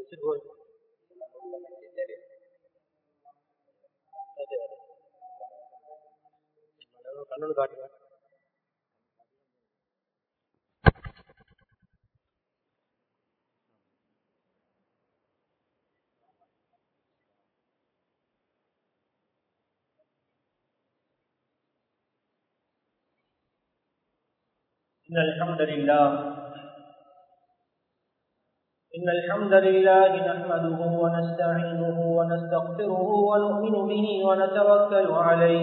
கண்ணு காட்டுங்க إن الحمد لله إن الحمد لله نحمده ونستعينه ونستغفره ونؤمن به ونتوكل عليه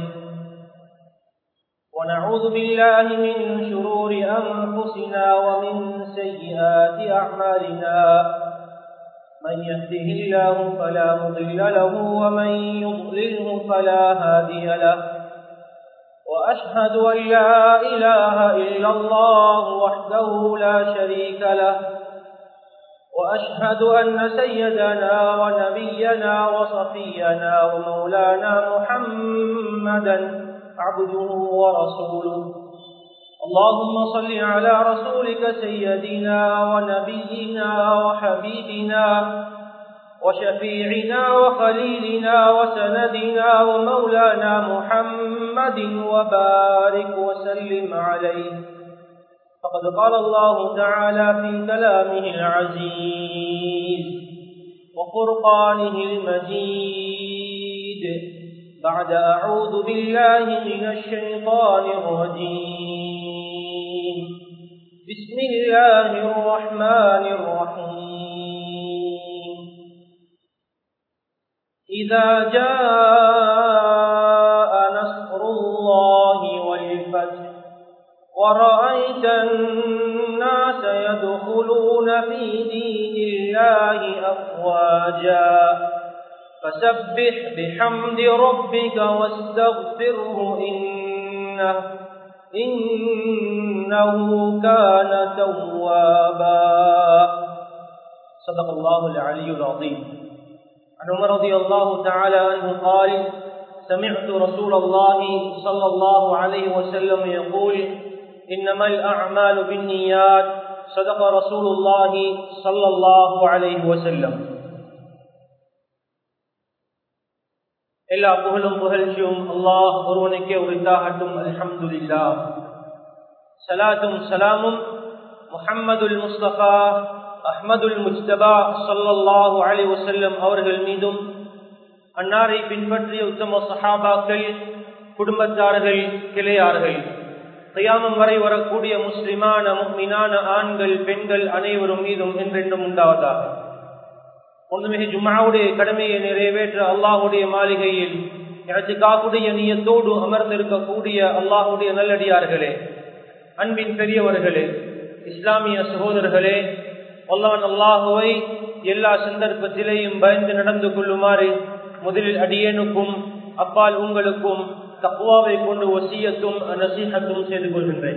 ونعوذ بالله من شرور أنفسنا ومن سيئات أعمالنا من يهده الله فلا مضل له ومن يضلله فلا هادي له وأشهد أن لا إله إلا الله وحده لا شريك له وأشهد أن سيدنا ونبينا وصفينا ومولانا محمدا عبده ورسوله اللهم صل على رسولك سيدنا ونبينا وحبيبنا وشفيعنا وخليلنا وسندنا ومولانا محمد وبارك وسلم عليه فقد قال الله تعالى في كلامه العزيز وفرقانه المجيد بعد أعوذ بالله من الشيطان الرجيم بسم الله الرحمن الرحيم إذا جاء نصر الله والفتح ورأيت الناس يدخلون في دين الله أفواجا فسبح بحمد ربك واستغفره إنه إنه كان توابا صدق الله العلي العظيم عن عمر رضي الله تعالى عنه قال سمعت رسول الله صلى الله عليه وسلم يقول إنما الأعمال بالنيات صدق رسول الله صلى الله عليه وسلم எல்லா புகழும் புகழ்ச்சியும் அல்லாஹ் ஒருவனுக்கே உரித்தாகட்டும் அல்ஹம்துலில்லா சலாத்தும் சலாமும் முஹம்மதுல் முஸ்தபா அஹ்மதுல் முஸ்தபா சொல்லல்லாஹு அலி வசல்லம் அவர்கள் மீதும் அன்னாரை பின்பற்றிய உத்தம சஹாபாக்கள் குடும்பத்தார்கள் கிளையார்கள் கையாமம் வரை வரக்கூடிய முஸ்லிமான முக்மினான ஆண்கள் பெண்கள் அனைவரும் மீதும் என்றென்றும் உண்டாவதாக ஒன்றுமிகு ஜும்மாவுடைய கடமையை நிறைவேற்ற அல்லாஹுடைய மாளிகையில் எனக்கு காப்புடைய நீயத்தோடு அமர்ந்திருக்கக்கூடிய அல்லாஹுடைய நல்லடியார்களே அன்பின் பெரியவர்களே இஸ்லாமிய சகோதரர்களே அல்லான் அல்லாஹுவை எல்லா சந்தர்ப்பத்திலேயும் பயந்து நடந்து கொள்ளுமாறு முதலில் அடியேனுக்கும் அப்பால் உங்களுக்கும் தக்குவாவை கொண்டு ஒசியத்தும் நசீகத்தும் செய்து கொள்கின்றேன்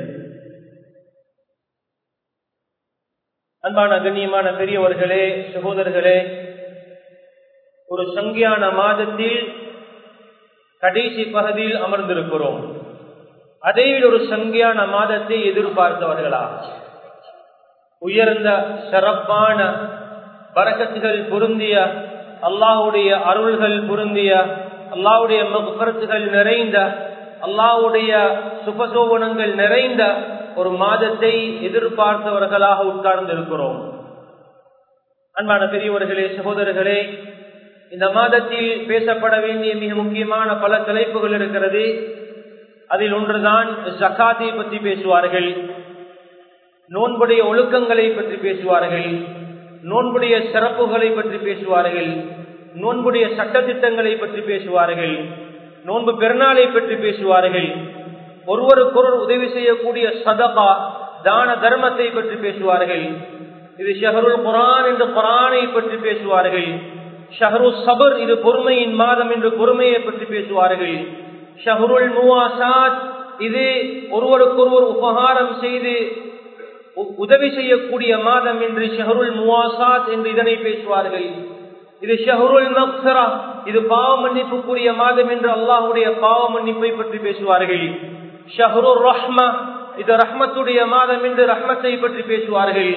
அன்பான கண்ணியமான பெரியவர்களே சகோதரர்களே ஒரு சங்கியான மாதத்தில் கடைசி பகுதியில் அமர்ந்திருக்கிறோம் அதைவில் ஒரு சங்கியான மாதத்தை எதிர்பார்த்தவர்களா உயர்ந்த சிறப்பான வரக்கத்துகள் பொருந்திய அல்லாஹுடைய அருள்கள் பொருந்திய அல்லாவுடைய மகப்பரத்துகள் நிறைந்த அல்லாவுடைய சுபசோபனங்கள் நிறைந்த ஒரு மாதத்தை எதிர்பார்த்தவர்களாக உட்கார்ந்திருக்கிறோம் அன்பான பெரியவர்களே சகோதரர்களே இந்த மாதத்தில் பேசப்பட வேண்டிய மிக முக்கியமான பல தலைப்புகள் இருக்கிறது அதில் ஒன்றுதான் ஜக்காத்தை பற்றி பேசுவார்கள் நோன்புடைய ஒழுக்கங்களை பற்றி பேசுவார்கள் நோன்புடைய சிறப்புகளை பற்றி பேசுவார்கள் நோன்புடைய சட்டத்திட்டங்களை பற்றி பேசுவார்கள் நோன்பு பெருநாளை பற்றி பேசுவார்கள் ஒருவருக்கொருவர் உதவி செய்யக்கூடிய சதகா தான தர்மத்தை பற்றி பேசுவார்கள் இது ஷஹருல் குரான் என்று குரானை பற்றி பேசுவார்கள் ஷஹரு சபர் இது பொறுமையின் மாதம் என்று பொறுமையை பற்றி பேசுவார்கள் ஷஹருல் முவாசாத் இது ஒருவருக்கொருவர் உபகாரம் செய்து உதவி செய்யக்கூடிய மாதம் என்று ஷஹருல் முவாசாத் என்று இதனை பேசுவார்கள் இது ஷஹருல் மக்சரா இது பாவ மன்னிப்புக்குரிய மாதம் என்று அல்லாஹுடைய பாவ மன்னிப்பை பற்றி பேசுவார்கள் ஷஹருல் ரஹ்மா இது ரஹ்மத்துடைய மாதம் என்று ரஹ்மத்தை பற்றி பேசுவார்கள்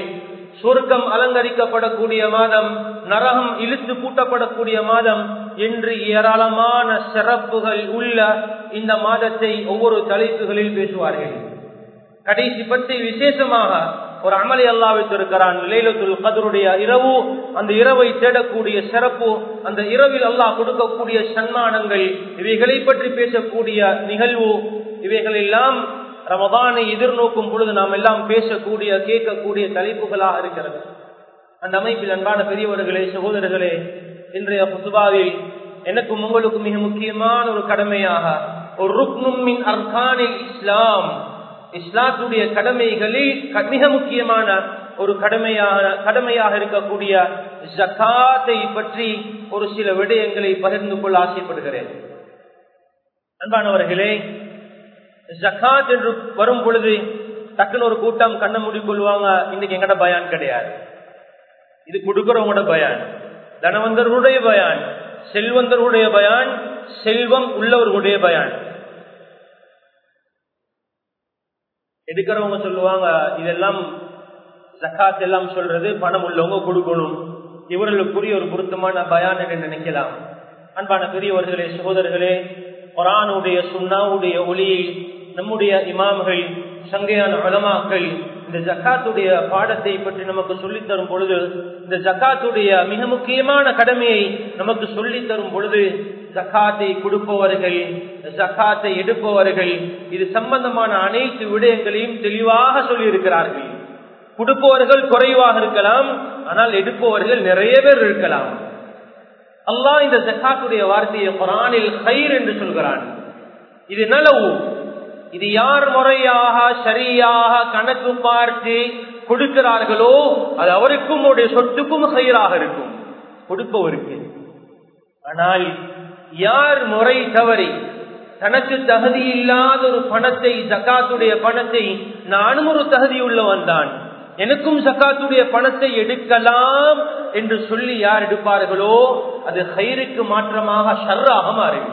சொர்க்கம் அலங்கரிக்கப்படக்கூடிய மாதம் நரகம் இழுத்து பூட்டப்படக்கூடிய மாதம் என்று ஏராளமான சிறப்புகள் உள்ள இந்த மாதத்தை ஒவ்வொரு தலைப்புகளில் பேசுவார்கள் கடைசி பற்றி விசேஷமாக ஒரு அமளி அல்லா வைத்திருக்கிறான் லைலத்துல் கதருடைய இரவு அந்த இரவை தேடக்கூடிய சிறப்பு அந்த இரவில் அல்லாஹ் கொடுக்கக்கூடிய சன்மானங்கள் இவைகளை பற்றி பேசக்கூடிய நிகழ்வு இவைகள் எல்லாம் ரமதானை எதிர்நோக்கும் பொழுது நாம் எல்லாம் பேசக்கூடிய கேட்கக்கூடிய தலைப்புகளாக இருக்கிறது அந்த அமைப்பில் அன்பான பெரியவர்களே சகோதரர்களே இன்றைய புதுபாவில் எனக்கும் உங்களுக்கும் மிக முக்கியமான ஒரு கடமையாக ஒரு ருக்னுமின் அர்கானில் இஸ்லாம் இஸ்லாத்துடைய கடமைகளில் மிக முக்கியமான ஒரு கடமையான கடமையாக இருக்கக்கூடிய ஜக்காத்தை பற்றி ஒரு சில விடயங்களை பகிர்ந்து கொள்ள ஆசைப்படுகிறேன் அன்பானவர்களே ஜக்காத் என்று வரும் பொழுது டக்குன்னு ஒரு கூட்டம் கண்ண மூடிக்கொள்வாங்க இன்னைக்கு எங்கட பயான் கிடையாது இது கொடுக்கிறவங்களோட பயான் தனவந்தர்களுடைய பயான் செல்வந்தர்களுடைய பயான் செல்வம் உள்ளவர்களுடைய பயான் எடுக்கிறவங்க சொல்லுவாங்க இதெல்லாம் ஜக்காத் எல்லாம் சொல்றது பணம் உள்ளவங்க கொடுக்கணும் இவர்களுக்குரிய ஒரு பொருத்தமான பயான் என்று நினைக்கலாம் அன்பான பெரியவர்களே சகோதரர்களே குரானுடைய சுண்ணாவுடைய ஒளியில் நம்முடைய இமாம்கள் சங்கையான உலமாக்கள் இந்த ஜக்காத்துடைய பாடத்தை பற்றி நமக்கு சொல்லித் தரும் பொழுது இந்த ஜக்காத்துடைய மிக முக்கியமான கடமையை நமக்கு சொல்லித் தரும் பொழுது ஜக்காத்தை கொடுப்பவர்கள் ஜக்காத்தை எடுப்பவர்கள் இது சம்பந்தமான அனைத்து விடயங்களையும் தெளிவாக சொல்லியிருக்கிறார்கள் கொடுப்பவர்கள் குறைவாக இருக்கலாம் ஆனால் எடுப்பவர்கள் நிறைய பேர் இருக்கலாம் அல்லாஹ் இந்த ஜக்காத்துடைய வார்த்தையை குரானில் கயிர் என்று சொல்கிறான் இது நலவு இது யார் முறையாக சரியாக கணக்கு பார்த்து கொடுக்கிறார்களோ அது அவருக்கும் உடைய சொத்துக்கும் கயிறாக இருக்கும் கொடுப்பவருக்கு ஆனால் யார் முறை தவறி தனக்கு தகுதி இல்லாத ஒரு பணத்தை ஜக்காத்துடைய பணத்தை நானும் ஒரு தகுதி உள்ளவன் தான் எனக்கும் சக்காத்துடைய பணத்தை எடுக்கலாம் என்று சொல்லி யார் எடுப்பார்களோ அது கயிறுக்கு மாற்றமாக ஷர்ராக மாறிவிடும்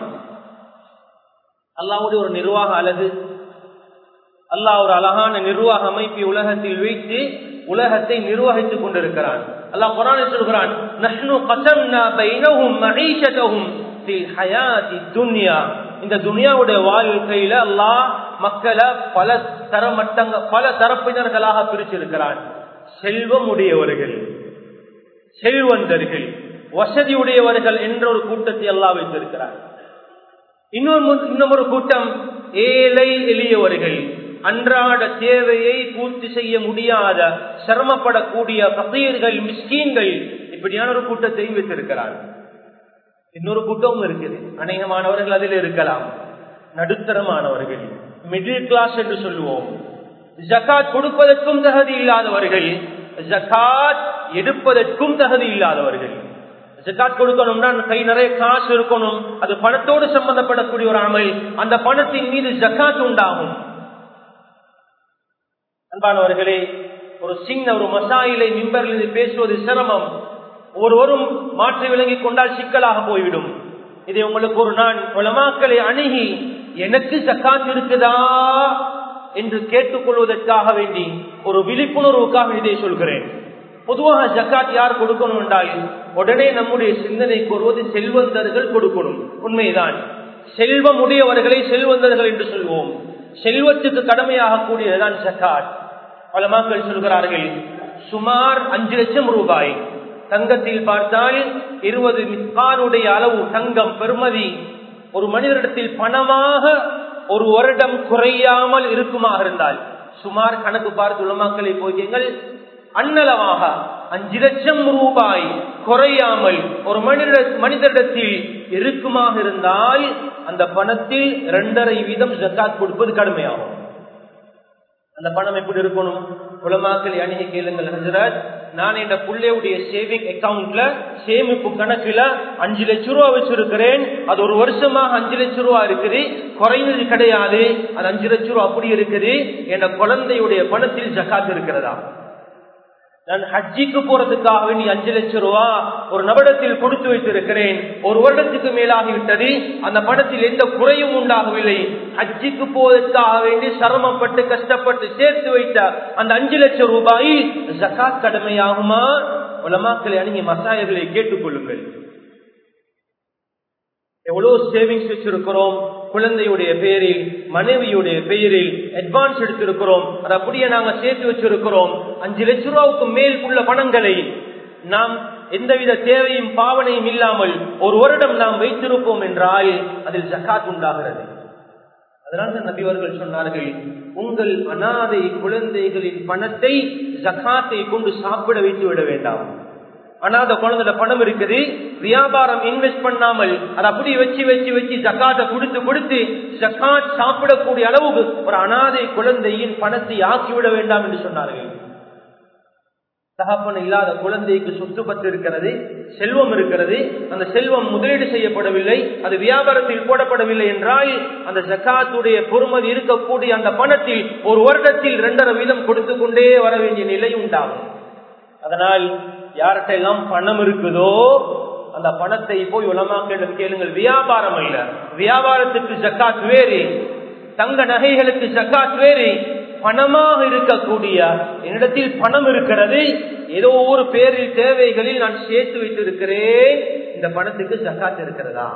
அல்லாவுடைய ஒரு நிர்வாக அழகு அல்லாஹ் ஒரு அழகான நிர்வாக அமைப்பை உலகத்தில் வைத்து உலகத்தை நிர்வகித்துக் கொண்டிருக்கிறான் அல்லாஹ் குரான் சொல்கிறான் நஹ்னு கசம்னா பைனஹும் மஈஷதஹும் ஃபில் ஹயாதி துன்யா இந்த துனியாவுடைய வாழ்க்கையில அல்லாஹ் மக்களை பல தரமட்டங்க பல தரப்பினர்களாக பிரிச்சிருக்கிறான் செல்வம் உடையவர்கள் செல்வந்தர்கள் வசதி உடையவர்கள் என்ற ஒரு கூட்டத்தை எல்லாம் வைத்திருக்கிறார் இன்னொரு இன்னும் ஒரு கூட்டம் ஏழை எளியவர்கள் அன்றாட தேவையை பூர்த்தி செய்ய முடியாத சிரமப்படக்கூடிய பகையர்கள் மிஸ்கீன்கள் இப்படியான ஒரு கூட்டத்தையும் வைத்திருக்கிறார் இன்னொரு கூட்டமும் இருக்குது அநேகமானவர்கள் அதில் இருக்கலாம் நடுத்தரமானவர்கள் மிடில் கிளாஸ் என்று சொல்லுவோம் ஜக்காத் கொடுப்பதற்கும் தகுதி இல்லாதவர்கள் ஜக்காத் எடுப்பதற்கும் தகுதி இல்லாதவர்கள் ஜக்காத் கொடுக்கணும்னா கை நிறைய காசு இருக்கணும் அது பணத்தோடு சம்பந்தப்படக்கூடிய ஒரு அமல் அந்த பணத்தின் மீது ஜக்காத் உண்டாகும் அன்பானவர்களே ஒரு சின்ன ஒரு மசாயிலை மிம்பரில் பேசுவது சிரமம் ஒருவரும் மாற்றி விளங்கிக் கொண்டால் சிக்கலாக போய்விடும் இதை உங்களுக்கு ஒரு நான் உலமாக்களை அணுகி எனக்கு ஜக்காத் இருக்குதா என்று கேட்டுக்கொள்வதற்காக வேண்டி ஒரு விழிப்புணர்வுக்காக இதை சொல்கிறேன் பொதுவாக ஜக்காத் யார் கொடுக்கணும் என்றால் உடனே நம்முடைய சிந்தனை கூறுவது செல்வந்தர்கள் கொடுக்கணும் உண்மைதான் செல்வம் உடையவர்களை செல்வந்தர்கள் என்று சொல்வோம் செல்வத்துக்கு கடமையாக கூடியதுதான் ஜக்காத் பல மக்கள் சொல்கிறார்கள் சுமார் அஞ்சு லட்சம் ரூபாய் தங்கத்தில் பார்த்தால் இருபது மிஸ்கானுடைய அளவு தங்கம் பெருமதி ஒரு மனிதரிடத்தில் பணமாக ஒரு வருடம் குறையாமல் இருக்குமாக இருந்தால் சுமார் கணக்கு பார்த்து உலமாக்களை போய்கள் அன்னளவாக அஞ்சு லட்சம் ரூபாய் குறையாமல் ஒரு மனித மனிதரிடத்தில் இருக்குமாக இருந்தால் அந்த பணத்தில் இரண்டரை வீதம் ஜக்காத் கொடுப்பது கடுமையாகும் அந்த பணம் எப்படி இருக்கணும் உலமாக்களை அணுகி கேளுங்கள் ஹசரத் நான் என் பிள்ளையுடைய சேவிங் அக்கவுண்ட்ல சேமிப்பு கணக்குல அஞ்சு லட்சம் ரூபா வச்சிருக்கிறேன் அது ஒரு வருஷமாக அஞ்சு லட்சம் ரூபா இருக்குது குறைந்தது கிடையாது அது அஞ்சு லட்சம் ரூபா அப்படி இருக்குது என் குழந்தையுடைய பணத்தில் ஜக்காத் இருக்கிறதா நான் ஹஜ்ஜிக்கு போறதுக்காக வேண்டி அஞ்சு லட்சம் ரூபா ஒரு நபடத்தில் கொடுத்து வைத்திருக்கிறேன் ஒரு வருடத்துக்கு மேலாகிவிட்டது அந்த பணத்தில் எந்த குறையும் உண்டாகவில்லை ஹஜ்ஜிக்கு போவதற்காக வேண்டி சிரமப்பட்டு கஷ்டப்பட்டு சேர்த்து வைத்த அந்த அஞ்சு லட்சம் ரூபாய் ஜக்காத் கடமையாகுமா உலமாக்களை அணுகி மசாயர்களை கேட்டுக்கொள்ளுங்கள் எவ்வளவு சேவிங்ஸ் வச்சிருக்கிறோம் குழந்தையுடைய பெயரில் மனைவியுடைய பெயரில் அட்வான்ஸ் எடுத்திருக்கிறோம் அதை அப்படியே நாங்க சேர்த்து வச்சிருக்கிறோம் அஞ்சு லட்சம் ரூபாவுக்கு மேல் உள்ள பணங்களை நாம் எந்தவித தேவையும் பாவனையும் இல்லாமல் ஒரு வருடம் நாம் வைத்திருப்போம் என்றால் அதில் ஜக்காத் உண்டாகிறது அதனால நபிவர்கள் சொன்னார்கள் உங்கள் அனாதை குழந்தைகளின் பணத்தை ஜக்காத்தை கொண்டு சாப்பிட வைத்து விட வேண்டாம் அனாத குழந்தைல பணம் இருக்குது வியாபாரம் இன்வெஸ்ட் பண்ணாமல் அதை அப்படி வச்சு வச்சு வச்சு ஜக்காத்தை கொடுத்து கொடுத்து ஜக்காத் சாப்பிடக்கூடிய அளவுக்கு ஒரு அனாதை குழந்தையின் பணத்தை ஆக்கிவிட வேண்டாம் என்று சொன்னார்கள் தகப்பன் இல்லாத குழந்தைக்கு சொத்து பத்து இருக்கிறது செல்வம் இருக்கிறது அந்த செல்வம் முதலீடு செய்யப்படவில்லை அது வியாபாரத்தில் போடப்படவில்லை என்றால் அந்த ஜக்காத்துடைய பொறுமதி இருக்கக்கூடிய அந்த பணத்தில் ஒரு வருடத்தில் இரண்டரை வீதம் கொடுத்து கொண்டே வர வேண்டிய நிலை உண்டாகும் அதனால் யார்கிட்ட எல்லாம் பணம் இருக்குதோ அந்த பணத்தை போய் உலமாக்களிடம் கேளுங்கள் வியாபாரம் அல்ல வியாபாரத்துக்கு ஜக்காத் வேறு தங்க நகைகளுக்கு ஜக்காத் வேறு பணமாக இருக்கக்கூடிய என்னிடத்தில் பணம் இருக்கிறது ஏதோ ஒரு பேரில் தேவைகளில் நான் சேர்த்து வைத்திருக்கிறேன் இந்த பணத்துக்கு ஜக்காத் இருக்கிறதா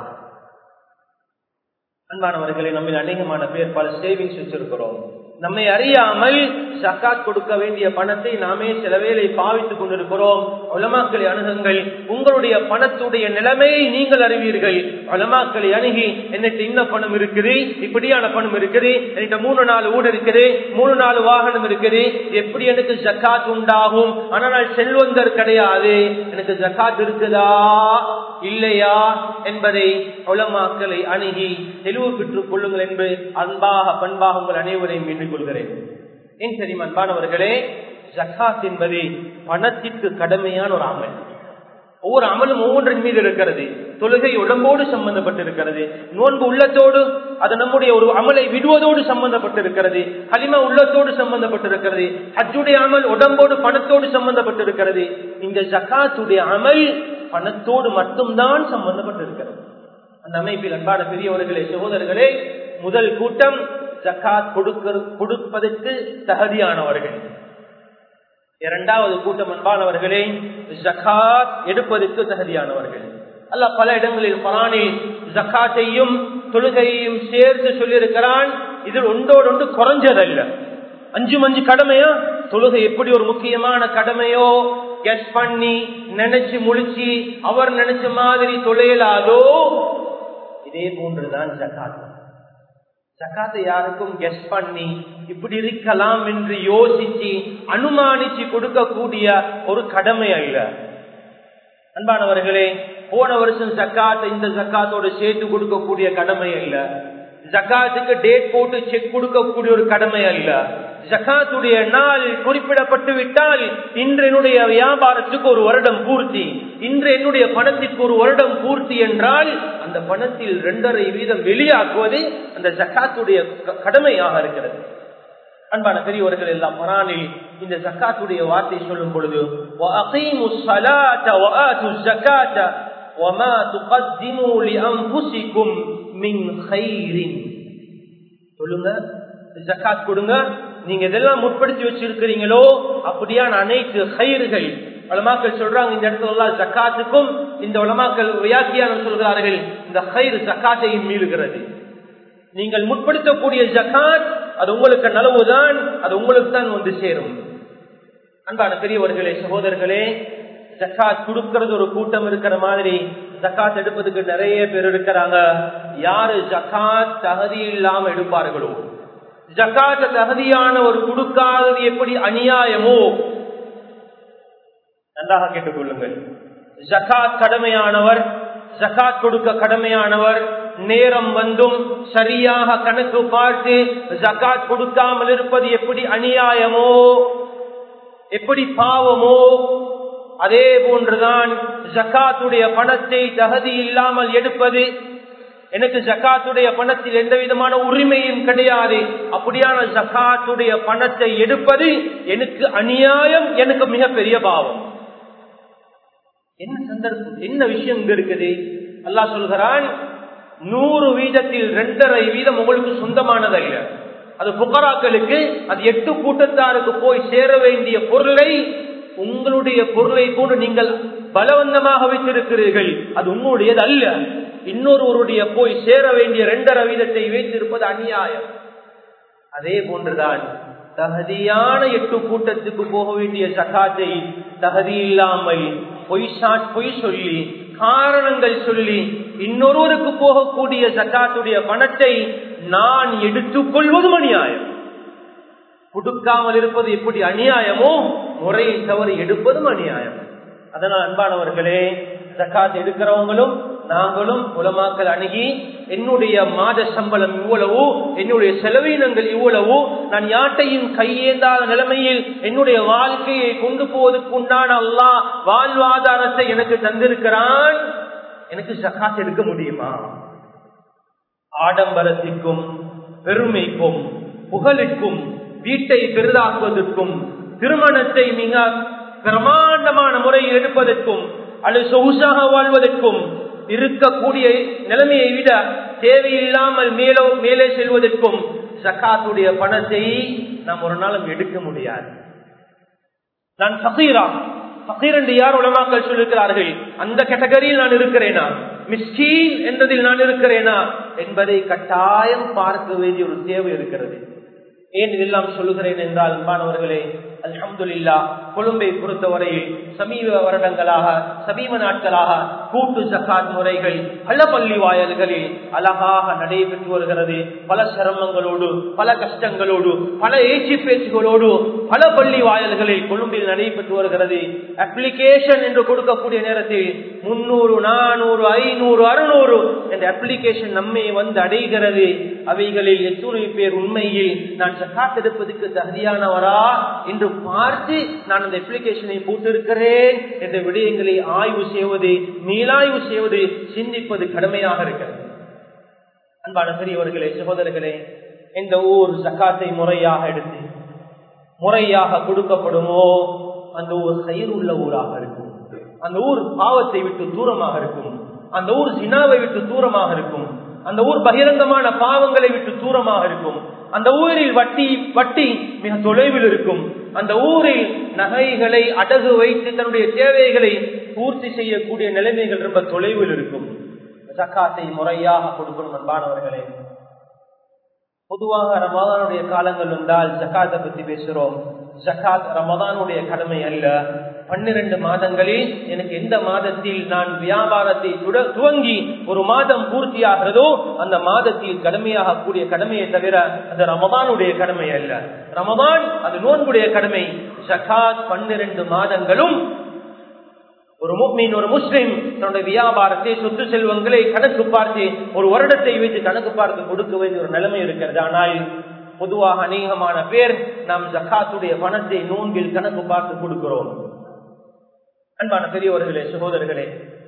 அன்பானவர்களை நம்ம அநேகமான பேர் பல சேவிங்ஸ் வச்சிருக்கிறோம் நம்மை அறியாமல் ஜக்காத் கொடுக்க வேண்டிய பணத்தை நாமே சில வேலை பாவித்துக் கொண்டிருக்கிறோம் உலமாக்களை அணுகுங்கள் உங்களுடைய பணத்துடைய நிலைமையை நீங்கள் அறிவீர்கள் உலமாக்களை அணுகி என்னட்டு இந்த பணம் இருக்குது இப்படியான பணம் இருக்குது என்கிட்ட மூணு நாலு ஊடு இருக்குது மூணு நாலு வாகனம் இருக்குது எப்படி எனக்கு ஜக்காத் உண்டாகும் ஆனால் செல்வந்தர் கிடையாது எனக்கு ஜக்காத் இருக்குதா இல்லையா என்பதை உலமாக்களை அணுகி தெளிவு பெற்றுக் கொள்ளுங்கள் என்று அன்பாக பண்பாக உங்கள் அனைவரையும் எண்ணிக் கொள்கிறேன் ஏன் தெரியுமா அன்பானவர்களே ஜக்காத் என்பது பணத்திற்கு கடமையான ஒரு அமல் ஒவ்வொரு அமலும் ஒவ்வொன்றின் மீது இருக்கிறது தொழுகை உடம்போடு சம்பந்தப்பட்டிருக்கிறது நோன்பு உள்ளத்தோடு அது நம்முடைய ஒரு அமலை விடுவதோடு சம்பந்தப்பட்டிருக்கிறது களிமா உள்ளத்தோடு சம்பந்தப்பட்டிருக்கிறது ஹஜ்ஜுடைய அமல் உடம்போடு பணத்தோடு சம்பந்தப்பட்டிருக்கிறது இந்த ஜக்காத்துடைய அமல் பணத்தோடு மட்டும்தான் சம்பந்தப்பட்டிருக்கிறது அந்த அமைப்பில் அன்பான பெரியவர்களே சகோதரர்களே முதல் கூட்டம் ஜக்காத் கொடுக்க கொடுப்பதற்கு தகுதியானவர்கள் இரண்டாவது கூட்டம் அன்பானவர்களே ஜக்காத் எடுப்பதற்கு தகுதியானவர்கள் அல்ல பல இடங்களில் பரானில் ஜக்காத்தையும் தொழுகையையும் சேர்த்து சொல்லியிருக்கிறான் இதில் ஒன்றோடு ஒன்று குறைஞ்சதல்ல அஞ்சு மஞ்சு கடமையா தொழுகை எப்படி ஒரு முக்கியமான கடமையோ கெஸ் பண்ணி நினைச்சு முழிச்சு அவர் நினைச்ச மாதிரி தொழிலாதோ இதே போன்றுதான் ஜக்காத் ஜக்காத்தை யாருக்கும் கெஸ் பண்ணி இப்படி இருக்கலாம் என்று யோசிச்சு அனுமானிச்சு கொடுக்கக்கூடிய ஒரு கடமை அல்ல அன்பானவர்களே போன வருஷம் ஜக்காத்தை இந்த ஜக்காத்தோட சேர்த்து கொடுக்கக்கூடிய கடமை அல்ல ஜக்காத்துக்கு டேட் போட்டு செக் கொடுக்கக்கூடிய ஒரு கடமை அல்ல ஜக்காத்துடைய நாள் குறிப்பிடப்பட்டு விட்டால் இன்று என்னுடைய வியாபாரத்துக்கு ஒரு வருடம் பூர்த்தி இன்று என்னுடைய பணத்திற்கு ஒரு வருடம் பூர்த்தி என்றால் அந்த பணத்தில் இரண்டரை வீதம் வெளியாக்குவது அந்த ஜக்காத்துடைய கடமையாக இருக்கிறது அன்பான பெரியவர்கள் எல்லாம் மரானில் இந்த ஜக்காத்துடைய வார்த்தை சொல்லும் பொழுது சொல்லுங்க ஜக்காத் கொடுங்க நீங்க இதெல்லாம் முற்படுத்தி வச்சிருக்கிறீங்களோ அப்படியான அனைத்து கயிறுகள் உலமாக்கள் சொல்றாங்க இந்த இடத்துல எல்லாம் ஜக்காத்துக்கும் இந்த உலமாக்கள் வியாக்கியானம் சொல்கிறார்கள் இந்த கயிறு ஜக்காத்தையும் மீறுகிறது நீங்கள் முற்படுத்தக்கூடிய ஜக்காத் அது உங்களுக்கு நலவுதான் அது உங்களுக்கு தான் வந்து சேரும் அன்பான பெரியவர்களே சகோதரர்களே ஜக்காத் கொடுக்கறது ஒரு கூட்டம் இருக்கிற மாதிரி ஜக்காத் எடுப்பதுக்கு நிறைய பேர் இருக்கிறாங்க யாரு ஜக்காத் தகுதி இல்லாம எடுப்பார்களோ ஜக்காத்த தகுதியான ஒரு கொடுக்காதது எப்படி அநியாயமோ நன்றாக கேட்டுக்கொள்ளுங்கள் ஜக்காத் கடமையானவர் ஜக்காத் கொடுக்க கடமையானவர் நேரம் வந்தும் சரியாக கணக்கு பார்த்து ஜக்காத் கொடுக்காமல் இருப்பது எப்படி அநியாயமோ எப்படி பாவமோ அதே போன்றுதான் ஜக்காத்துடைய பணத்தை தகுதி இல்லாமல் எடுப்பது எனக்கு ஜக்காத்துடைய பணத்தில் எந்த விதமான உரிமையும் கிடையாது அப்படியான ஜக்காத்துடைய பணத்தை எடுப்பது எனக்கு அநியாயம் எனக்கு மிகப்பெரிய பாவம் என்ன சந்தர்ப்பம் என்ன விஷயம் இங்க இருக்குது அல்லாஹ் சொல்கிறான் நூறு வீதத்தில் ரெண்டரை வீதம் உங்களுக்கு சொந்தமானதல்ல அது புகராக்களுக்கு அது எட்டு கூட்டத்தாருக்கு போய் சேர வேண்டிய பொருளை உங்களுடைய பொருளை போன்று நீங்கள் பலவந்தமாக வைத்திருக்கிறீர்கள் அது உங்களுடையது அல்ல இன்னொருவருடைய போய் சேர வேண்டிய ரெண்டரை வீதத்தை வைத்திருப்பது அநியாயம் அதே போன்றுதான் தகுதியான எட்டு கூட்டத்துக்கு போக வேண்டிய சகாத்தை தகுதி இல்லாமல் பொய் பொய் சொல்லி காரணங்கள் சொல்லி இன்னொருவருக்கு போகக்கூடிய சக்காத்துடைய பணத்தை நான் எடுத்துக்கொள்வதும் அநியாயம் கொடுக்காமல் இருப்பது எப்படி அநியாயமோ முறையை தவறு எடுப்பதும் அநியாயம் அதனால் அன்பானவர்களே ஜக்காத் எடுக்கிறவங்களும் நாங்களும் உலமாக்கள் அணுகி என்னுடைய மாத சம்பளம் இவ்வளவு என்னுடைய செலவீனங்கள் இவ்வளவு நான் யாட்டையும் கையேந்தாத நிலைமையில் என்னுடைய வாழ்க்கையை கொண்டு போவதற்கு உண்டான அல்லா வாழ்வாதாரத்தை எனக்கு தந்திருக்கிறான் எனக்கு ஜக்காத் எடுக்க முடியுமா ஆடம்பரத்திற்கும் பெருமைக்கும் புகழுக்கும் வீட்டை பெரிதாக்குவதற்கும் திருமணத்தை மிக பிரமாண்டமான முறையில் எடுப்பதற்கும் அல்லது சொகுசாக வாழ்வதற்கும் இருக்கக்கூடிய நிலைமையை விட தேவையில்லாமல் மேலோ மேலே செல்வதற்கும் ஜக்காத்துடைய பணத்தை நாம் ஒரு நாளும் எடுக்க முடியாது நான் சகீரா சகீர் என்று யார் உலமாக்கள் சொல்லிருக்கிறார்கள் அந்த கேட்டகரியில் நான் இருக்கிறேனா மிஸ்கீன் என்பதில் நான் இருக்கிறேனா என்பதை கட்டாயம் பார்க்க வேண்டிய ஒரு தேவை இருக்கிறது ஏன் இதெல்லாம் சொல்லுகிறேன் என்றால் மாணவர்களே அல்ஹம்துல்லா கொழும்பை பொறுத்தவரையில் சமீப வருடங்களாக சமீப நாட்களாக கூட்டு ஜக்காத் முறைகள் பல பள்ளி வாயல்களில் அழகாக நடைபெற்று வருகிறது பல சிரமங்களோடு பல கஷ்டங்களோடு பல ஏச்சி பேச்சுகளோடு பல பள்ளி வாயல்களில் கொழும்பில் நடைபெற்று வருகிறது அப்ளிகேஷன் என்று கொடுக்கக்கூடிய நேரத்தில் முன்னூறு நானூறு ஐநூறு அறுநூறு என்ற அப்ளிகேஷன் நம்மை வந்து அடைகிறது அவைகளில் எத்துணை பேர் உண்மையில் நான் ஜக்காத் எடுப்பதற்கு தகுதியானவரா என்று பார்த்து நான் அந்த அப்ளிகேஷனை போட்டிருக்கிறேன் என்ற விடயங்களை ஆய்வு செய்வது மீளாய்வு செய்வது சிந்திப்பது கடமையாக இருக்கிறது அன்பான பெரியவர்களே சகோதரர்களே இந்த ஊர் ஜக்காத்தை முறையாக எடுத்து முறையாக கொடுக்கப்படுமோ அந்த ஊர் செயல் உள்ள ஊராக இருக்கும் அந்த ஊர் பாவத்தை விட்டு தூரமாக இருக்கும் அந்த ஊர் சினாவை விட்டு தூரமாக இருக்கும் அந்த ஊர் பகிரங்கமான பாவங்களை விட்டு தூரமாக இருக்கும் அந்த ஊரில் வட்டி வட்டி மிக தொலைவில் இருக்கும் அந்த ஊரில் நகைகளை அடகு வைத்து தன்னுடைய தேவைகளை பூர்த்தி செய்யக்கூடிய நிலைமைகள் ரொம்ப தொலைவில் இருக்கும் ஜக்காத்தை முறையாக கொடுக்கணும் அன்பானவர்களே பொதுவாக ரமதானுடைய காலங்கள் இருந்தால் ஜக்காத்தை பத்தி பேசுறோம் ஜக்காத் ரமதானுடைய கடமை அல்ல பன்னிரண்டு மாதங்களில் எனக்கு எந்த மாதத்தில் நான் வியாபாரத்தை துவங்கி ஒரு மாதம் பூர்த்தியாகிறதோ அந்த மாதத்தில் கடமையாக கூடிய கடமையை தவிர அது ரமதானுடைய கடமை அல்ல ரமதான் அது நோன்புடைய கடமை ஜக்காத் பன்னிரண்டு மாதங்களும் ஒரு முக்மீன் ஒரு முஸ்லிம் தன்னுடைய வியாபாரத்தை சொத்து செல்வங்களை கணக்கு பார்த்து ஒரு வருடத்தை வைத்து கணக்கு பார்த்து கொடுக்க வேண்டிய ஒரு நிலைமை இருக்கிறது ஆனால் பொதுவாக அநேகமான பேர் நாம் ஜக்காத்துடைய பணத்தை நோன்பில் கணக்கு பார்த்து கொடுக்கிறோம் அன்பான பெரியவர்களே சகோதரர்களே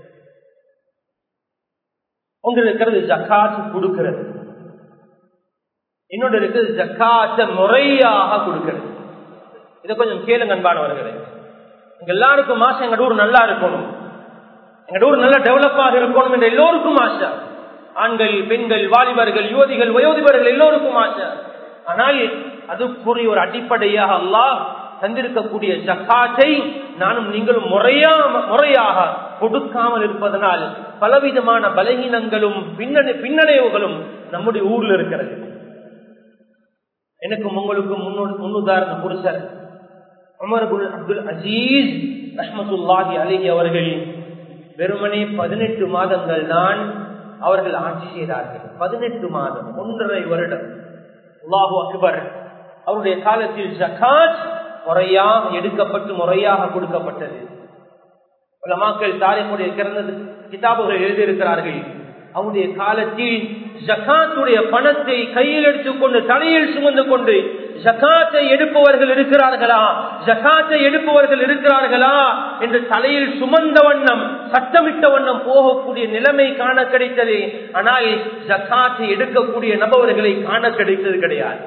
ஒன்று இருக்கிறது ஜக்காத்து கொடுக்கிறது இன்னொன்று இருக்குது ஜக்காத்த முறையாக கொடுக்கிறது இதை கொஞ்சம் கேளுங்க அன்பானவர்களே எங்க எல்லாருக்கும் ஆசை எங்க ஊர் நல்லா இருக்கணும் எங்க ஊர் நல்லா டெவலப்பாக இருக்கணும் என்ற எல்லோருக்கும் ஆசை ஆண்கள் பெண்கள் வாலிபர்கள் யுவதிகள் வயோதிபர்கள் எல்லோருக்கும் ஆசை ஆனால் அதுக்குரிய ஒரு அடிப்படையாக அல்லாஹ் தந்திருக்கக்கூடிய ஜக்காத்தை நானும் நீங்களும் முறையா முறையாக கொடுக்காமல் இருப்பதனால் பலவிதமான பலகீனங்களும் பின்னணி பின்னடைவுகளும் நம்முடைய ஊர்ல இருக்கிறது எனக்கும் உங்களுக்கும் முன்னுதாரண புருஷர் உமர் அப்துல் அசீஸ் ரஹமத்துல்லாஹி அலிஹி அவர்கள் வெறுமனே பதினெட்டு மாதங்கள் தான் அவர்கள் ஆட்சி செய்தார்கள் பதினெட்டு மாதம் ஒன்றரை வருடம் அல்லாஹு அக்பர் அவருடைய காலத்தில் ஜக்காத் முறையாக எடுக்கப்பட்டு முறையாக கொடுக்கப்பட்டது மக்கள் தாரிமுடைய கிறந்தது கிதாபுகள் எழுதியிருக்கிறார்கள் அவருடைய காலத்தில் ஜக்காத்துடைய பணத்தை கையில் எடுத்துக்கொண்டு தலையில் சுமந்து கொண்டு ஜகாத்தை எடுப்பவர்கள் இருக்கிறார்களா ஜகாத்தை எடுப்பவர்கள் இருக்கிறார்களா என்று தலையில் சுமந்த வண்ணம் சட்டமிட்ட வண்ணம் போகக்கூடிய நிலைமை காண கிடைத்தது ஆனால் ஜகாத்தை எடுக்கக்கூடிய நபர்களை காண கிடைத்தது கிடையாது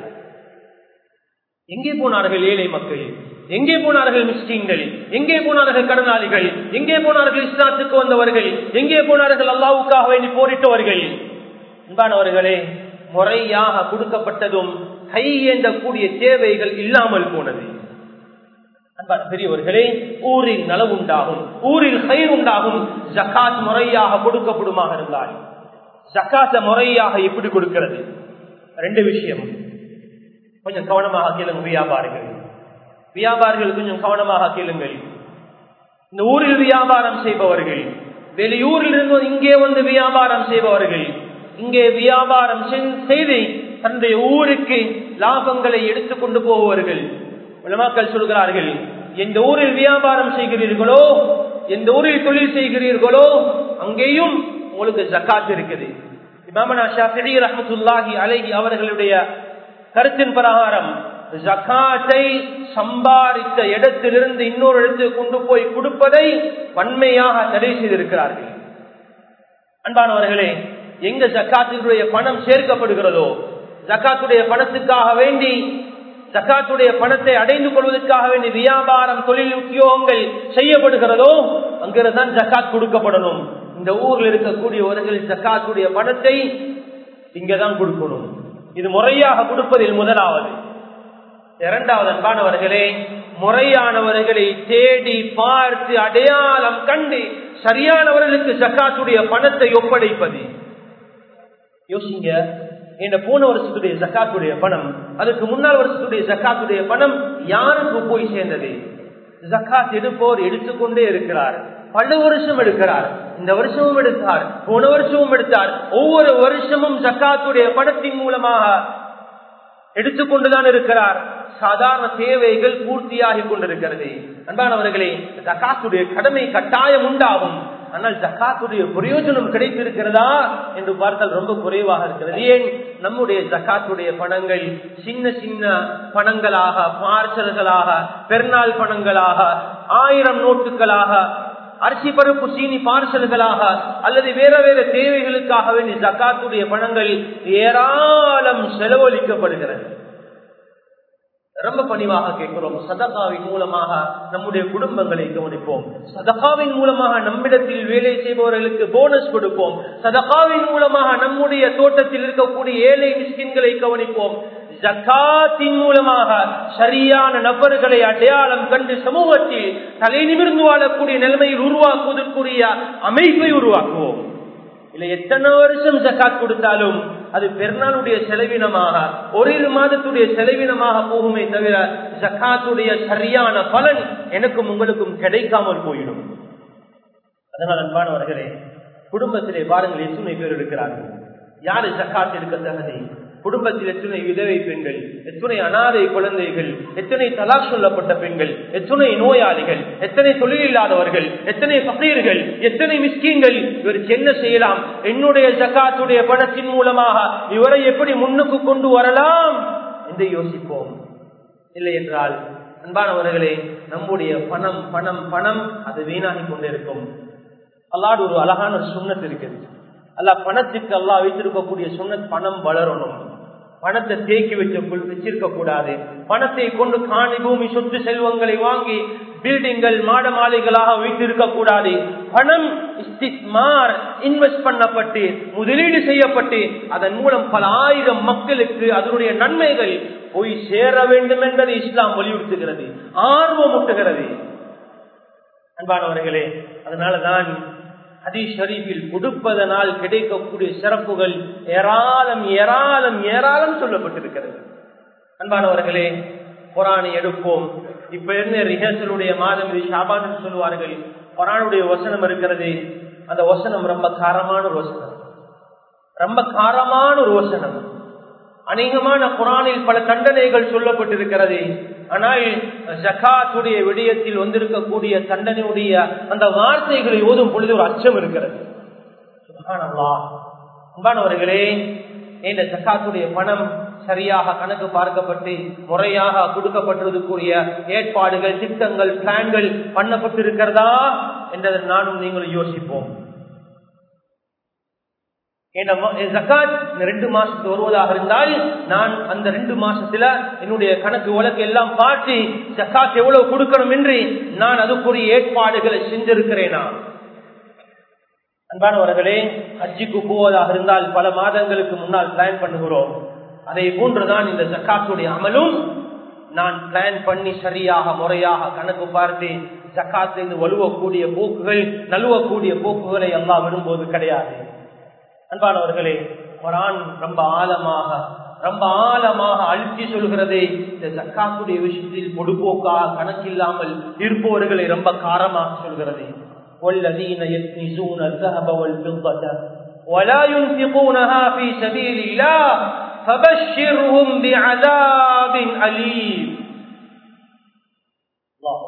எங்கே போனார்கள் ஏழை மக்கள் எங்கே போனார்கள் மிஸ்டீன்கள் எங்கே போனார்கள் கடனாளிகள் எங்கே போனார்கள் இஸ்லாத்துக்கு வந்தவர்கள் எங்கே போனார்கள் அல்லாவுக்காக வேண்டி போரிட்டவர்கள் அன்பானவர்களே முறையாக கொடுக்கப்பட்டதும் கை கூடிய தேவைகள் இல்லாமல் போனது பெரியவர்களே ஊரில் நலவுண்டாகும் ஊரில் கயிர் உண்டாகும் ஜக்காத் முறையாக கொடுக்கப்படுமாக இருந்தால் ஜக்காத்த முறையாக எப்படி கொடுக்கிறது ரெண்டு விஷயம் கொஞ்சம் கவனமாக கேளுங்க வியாபாரிகள் வியாபாரிகள் கொஞ்சம் கவனமாக கேளுங்கள் இந்த ஊரில் வியாபாரம் செய்பவர்கள் வெளியூரில் இருந்து இங்கே வந்து வியாபாரம் செய்பவர்கள் இங்கே வியாபாரம் செய்து தன்னுடைய ஊருக்கு லாபங்களை எடுத்துக் கொண்டு போபவர்கள் உலமாக்கள் சொல்கிறார்கள் எந்த ஊரில் வியாபாரம் செய்கிறீர்களோ எந்த ஊரில் தொழில் செய்கிறீர்களோ அங்கேயும் உங்களுக்கு ஜக்காத் இருக்குது இமாமனா ஷாஃபி ரஹமத்துல்லாஹி அலைஹி அவர்களுடைய கருத்தின் பிரகாரம் ஜக்காத்தை சம்பாதித்த இடத்திலிருந்து இன்னொரு இடத்துக்கு கொண்டு போய் கொடுப்பதை வன்மையாக தடை செய்திருக்கிறார்கள் அன்பானவர்களே எங்க ஜக்காத்தினுடைய பணம் சேர்க்கப்படுகிறதோ ஜக்காத்துடைய பணத்துக்காக வேண்டி ஜக்காத்துடைய பணத்தை அடைந்து கொள்வதற்காக வேண்டி வியாபாரம் தொழில் உத்தியோகங்கள் செய்யப்படுகிறதோ அங்கிருந்தான் ஜக்காத் கொடுக்கப்படணும் இந்த ஊரில் இருக்கக்கூடியவர்கள் ஜக்காத்துடைய பணத்தை இங்கதான் கொடுக்கணும் இது முறையாக கொடுப்பதில் முதலாவது இரண்டாவது அன்பானவர்களே முறையானவர்களை தேடி பார்த்து அடையாளம் கண்டு சரியானவர்களுக்கு ஜக்காத்துடைய பணத்தை ஒப்படைப்பது யோசிங்க இந்த போன வருஷத்துடைய ஜக்காத்துடைய பணம் அதுக்கு முன்னாள் வருஷத்துடைய ஜக்காத்துடைய பணம் யாருக்கு போய் சேர்ந்தது ஜக்காத் எடுப்போர் எடுத்துக்கொண்டே இருக்கிறார் பல வருஷம் எடுக்கிறார் இந்த வருஷமும் எடுத்தார் போன வருஷமும் எடுத்தார் ஒவ்வொரு வருஷமும் ஜக்காத்துடைய பணத்தின் மூலமாக எடுத்துக்கொண்டுதான் இருக்கிறார் சாதாரண தேவைகள் பூர்த்தியாகி கொண்டிருக்கிறது அன்பானவர்களே ஜக்காத்துடைய கடமை கட்டாயம் உண்டாகும் ஆனால் ஜக்காத்துடைய பிரயோஜனம் கிடைத்திருக்கிறதா என்று பார்த்தால் ரொம்ப குறைவாக இருக்கிறது ஏன் நம்முடைய ஜக்காத்துடைய பணங்கள் சின்ன சின்ன பணங்களாக பார்சல்களாக பெருநாள் பணங்களாக ஆயிரம் நோட்டுகளாக அரிசி பருப்பு சீனி பார்சல்களாக அல்லது வேற வேற தேவைகளுக்காக வேண்டி ஜக்காத்துடைய பணங்கள் ஏராளம் செலவழிக்கப்படுகிறது ரொம்ப பணிவாக கேட்கிறோம் சதகாவின் மூலமாக நம்முடைய குடும்பங்களை கவனிப்போம் சதகாவின் மூலமாக நம்மிடத்தில் வேலை செய்பவர்களுக்கு போனஸ் கொடுப்போம் சதகாவின் மூலமாக நம்முடைய தோட்டத்தில் இருக்கக்கூடிய ஏழை மிஸ்கின்களை கவனிப்போம் ஜக்காத்தின் மூலமாக சரியான நபர்களை அடையாளம் கண்டு சமூகத்தில் தலை நிமிர்ந்து வாழக்கூடிய நிலைமையில் உருவாக்குவதற்குரிய அமைப்பை உருவாக்குவோம் இல்ல எத்தனை வருஷம் ஜக்காத் கொடுத்தாலும் அது பெருநாளுடைய செலவினமாக ஒரு மாதத்துடைய செலவினமாக போகுமே தவிர ஜக்காத்துடைய சரியான பலன் எனக்கும் உங்களுக்கும் கிடைக்காமல் போயிடும் அதனால் அன்பானவர்களே குடும்பத்திலே பாருங்கள் எத்தனை பேர் இருக்கிறார்கள் யாரு ஜக்காத் எடுக்க தகுதி குடும்பத்தில் எத்தனை விதவை பெண்கள் எத்தனை அனாதை குழந்தைகள் எத்தனை தலாக் சொல்லப்பட்ட பெண்கள் எத்தனை நோயாளிகள் எத்தனை தொழில் இல்லாதவர்கள் எத்தனை பகீர்கள் எத்தனை மிஸ்கீன்கள் இவருக்கு என்ன செய்யலாம் என்னுடைய ஜக்காத்துடைய பணத்தின் மூலமாக இவரை எப்படி முன்னுக்கு கொண்டு வரலாம் என்று யோசிப்போம் இல்லை என்றால் அன்பானவர்களே நம்முடைய பணம் பணம் பணம் அது வீணாகி கொண்டிருக்கும் அல்லாடு ஒரு அழகான சுண்ணத் இருக்குது அல்ல பணத்துக்கு அல்லா வைத்திருக்கக்கூடிய சுண்ணத் பணம் வளரணும் பணத்தை தேக்கி வச்ச வச்சிருக்க கூடாது பணத்தை கொண்டு காணி பூமி சொத்து செல்வங்களை வாங்கி பில்டிங்கள் மாட மாளிகளாக வைத்திருக்க கூடாது பணம் இஸ்திஸ்மார் இன்வெஸ்ட் பண்ணப்பட்டு முதலீடு செய்யப்பட்டு அதன் மூலம் பல ஆயிரம் மக்களுக்கு அதனுடைய நன்மைகள் போய் சேர வேண்டும் என்பதை இஸ்லாம் வலியுறுத்துகிறது ஆர்வம் ஊட்டுகிறது அன்பானவர்களே அதனாலதான் ஹதீஸ் ஷரீஃபில் கொடுப்பதனால் கிடைக்கக்கூடிய சிறப்புகள் ஏராளம் ஏராளம் ஏராளம் சொல்லப்பட்டிருக்கிறது அன்பானவர்களே குரானை எடுப்போம் இப்ப இருந்த ரிஹர்சலுடைய மாதம் இது ஷாபான் சொல்லுவார்கள் குரானுடைய வசனம் இருக்கிறது அந்த வசனம் ரொம்ப காரமான ஒரு வசனம் ரொம்ப காரமான ஒரு வசனம் அநேகமான குரானில் பல தண்டனைகள் சொல்லப்பட்டிருக்கிறது ஆனால் ஜகாத்துடைய விடயத்தில் வந்திருக்கக்கூடிய தண்டனையுடைய அந்த வார்த்தைகளை ஓதும் பொழுது ஒரு அச்சம் இருக்கிறது அன்பானவர்களே இந்த ஜக்காத்துடைய பணம் சரியாக கணக்கு பார்க்கப்பட்டு முறையாக கொடுக்கப்பட்டதுக்குரிய ஏற்பாடுகள் திட்டங்கள் பிளான்கள் பண்ணப்பட்டிருக்கிறதா என்றதை நானும் நீங்களும் யோசிப்போம் ஜக்காத் ரெண்டு மாசத்துக்கு வருவதாக இருந்தால் நான் அந்த ரெண்டு மாசத்துல என்னுடைய கணக்கு வழக்கு எல்லாம் பார்த்து ஜக்காத் எவ்வளவு கொடுக்கணும் என்று நான் அதுக்குரிய ஏற்பாடுகளை செஞ்சிருக்கிறேனா அன்பானவர்களே ஹஜ்ஜிக்கு போவதாக இருந்தால் பல மாதங்களுக்கு முன்னால் பிளான் பண்ணுகிறோம் அதை போன்றுதான் இந்த ஜக்காத்துடைய அமலும் நான் பிளான் பண்ணி சரியாக முறையாக கணக்கு பார்த்து ஜக்காத்திலிருந்து வலுவக்கூடிய போக்குகள் நழுவக்கூடிய போக்குகளை எல்லாம் விடும்போது கிடையாது அன்பானவர்களே குரான் ரொம்ப ஆழமாக ரொம்ப ஆழமாக அழுத்தி சொல்கிறது இந்த ஜக்காத்துடைய விஷயத்தில் பொடுபோக்காக கணக்கில்லாமல் இருப்பவர்களை ரொம்ப காரமாக சொல்கிறது والذين يكنزون الذهب والفضة ولا ينفقونها في سبيل الله فبشرهم بعذاب أليم الله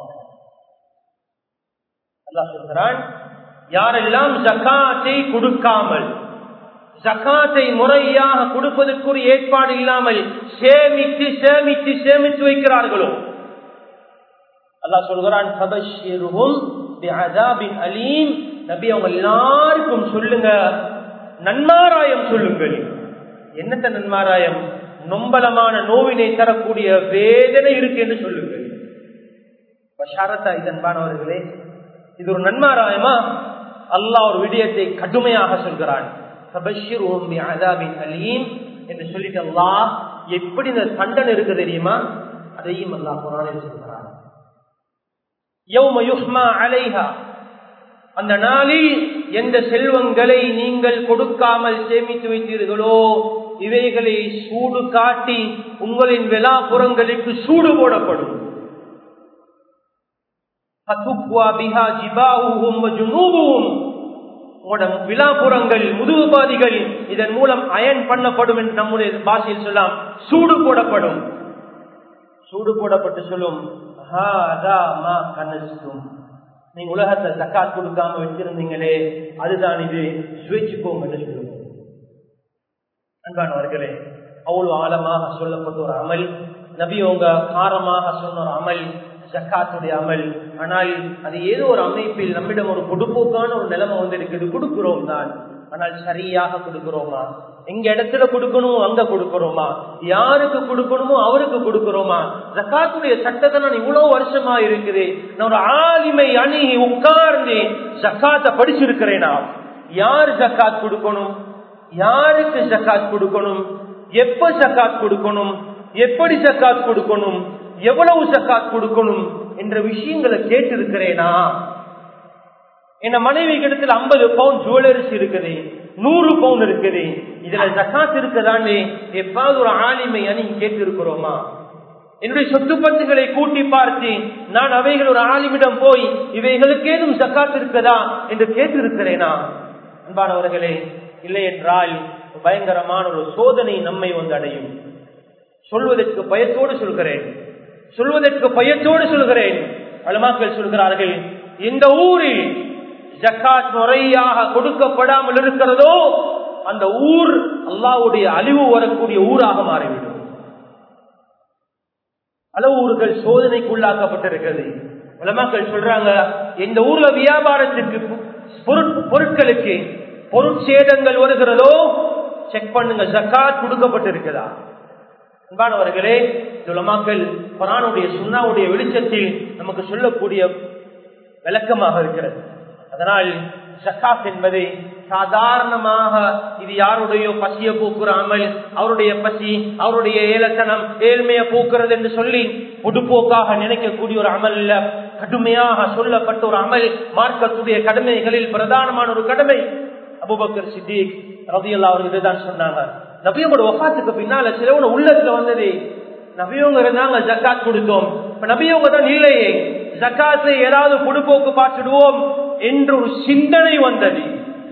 الله சொல்கிறான் யாரெல்லாம் ஜக்காத்தை கொடுக்காமல் ஜக்காத்தை முறையாக கொடுப்பதற்குரிய ஏற்பாடு இல்லாமல் சேமித்து சேமித்து சேமித்து வைக்கிறார்களோ அல்லாஹ் சொல்கிறான் அலீம் நபி அவங்க எல்லாருக்கும் சொல்லுங்க நன்மாராயம் சொல்லுங்கள் என்னத்த நன்மாராயம் நொம்பலமான நோவினை தரக்கூடிய வேதனை இருக்கு என்று சொல்லுங்கள் பஷாரத்தா இதன்பானவர்களே இது ஒரு நன்மாராயமா அல்லாஹ் ஒரு விடயத்தை கடுமையாக சொல்கிறான் அலீம் என்று சொல்லிட்டு அல்லாஹ் எப்படி இந்த தண்டனை இருக்கு தெரியுமா அதையும் அல்லாஹ் குரானில் சொல்கிறான் அந்த நாளில் எந்த செல்வங்களை நீங்கள் கொடுக்காமல் சேமித்து வைத்தீர்களோ இவைகளை சூடு காட்டி உங்களின் விழாபுறங்களுக்கு சூடு போடப்படும் விழாபுறங்கள் முதுகுபாதிகள் இதன் மூலம் அயன் பண்ணப்படும் என்று நம்முடைய பாஷையில் சொல்லலாம் சூடு போடப்படும் சூடு போடப்பட்டு சொல்லும் நீங்க உலகத்தை தக்காத் கொடுக்காம வச்சிருந்தீங்களே அதுதான் இது சுவைச்சுக்கோங்க என்று சொல்லுவோம் அன்பானவர்களே அவ்வளவு ஆழமாக சொல்லப்பட்ட ஒரு அமல் நபியோங்க காரமாக சொன்ன ஒரு அமல் ஜக்காத்துடைய அமல் ஆனால் அது ஏதோ ஒரு அமைப்பில் நம்மிடம் ஒரு கொடுப்போக்கான ஒரு நிலைமை வந்து இருக்குது கொடுக்கிறோம் தான் ஆனால் சரியாக கொடுக்கிறோமா எங்க இடத்துல கொடுக்கணுமோ அங்க கொடுக்கிறோமா யாருக்கு கொடுக்கணுமோ அவருக்கு கொடுக்கிறோமா ஜக்காத்துடைய சட்டத்தை நான் இவ்வளவு வருஷமா இருக்குது நான் ஒரு ஆலிமை அணுகி உட்கார்ந்து ஜக்காத்தை படிச்சிருக்கிறேனா யார் ஜக்காத் கொடுக்கணும் யாருக்கு ஜக்காத் கொடுக்கணும் எப்ப ஜக்காத் கொடுக்கணும் எப்படி ஜக்காத் கொடுக்கணும் எவ்வளவு ஜக்காத் கொடுக்கணும் என்ற விஷயங்களை கேட்டிருக்கிறேனா என்ன மனைவி கிட்டத்தில் ஐம்பது பவுன் ஜுவல்லரிஸ் இருக்குது நூறு பவுன் இருக்குது இதுல ஜக்காத் இருக்குதானே எப்பாவது ஒரு ஆளுமை அணி கேட்டு இருக்கிறோமா என்னுடைய சொத்து பத்துகளை கூட்டி பார்த்து நான் அவைகள் ஒரு ஆலிமிடம் போய் இவைகளுக்கு ஏதும் ஜக்காத் இருக்குதா என்று கேட்டு இருக்கிறேனா அன்பானவர்களே இல்லை என்றால் பயங்கரமான ஒரு சோதனை நம்மை வந்து அடையும் சொல்வதற்கு பயத்தோடு சொல்கிறேன் சொல்வதற்கு பயத்தோடு சொல்கிறேன் அலமாக்கள் சொல்கிறார்கள் இந்த ஊரில் ஜக்காத் முறையாக கொடுக்கப்படாமல் இருக்கிறதோ அந்த ஊர் அல்லாவுடைய அழிவு வரக்கூடிய ஊராக மாறிவிடும் பல ஊர்கள் சோதனைக்குள்ளாக்கப்பட்டிருக்கிறது உலமாக்கள் சொல்றாங்க இந்த ஊர்ல வியாபாரத்துக்கு பொருட்களுக்கு பொருட்சேதங்கள் வருகிறதோ செக் பண்ணுங்க ஜக்காத் கொடுக்கப்பட்டிருக்கிறதா அன்பானவர்களே உலமாக்கள் குரானுடைய சுண்ணாவுடைய வெளிச்சத்தில் நமக்கு சொல்லக்கூடிய விளக்கமாக இருக்கிறது அதனால் ஜக்காத் என்பது சாதாரணமாக இது யாருடைய பசிய போக்குறாமல் அவருடைய பசி அவருடைய ஏலத்தனம் ஏழ்மைய போக்குறது என்று சொல்லி பொதுப்போக்காக நினைக்கக்கூடிய ஒரு அமல் இல்ல கடுமையாக சொல்லப்பட்ட ஒரு அமல் மார்க்கத்துடைய கடமைகளில் பிரதானமான ஒரு கடமை அபுபக்கர் சித்திக் ரவியல்லா அவர்கள் இதுதான் சொன்னாங்க நபியோட ஒஃபாத்துக்கு பின்னால சிலவன உள்ளத்துல வந்தது நபியவங்க இருந்தாங்க ஜக்காத் கொடுத்தோம் இப்ப நபியவங்க தான் இல்லையே ஜக்காத்தை ஏதாவது பொடுப்போக்கு பார்த்துடுவோம் என்று ஒரு சிந்தனை வந்தது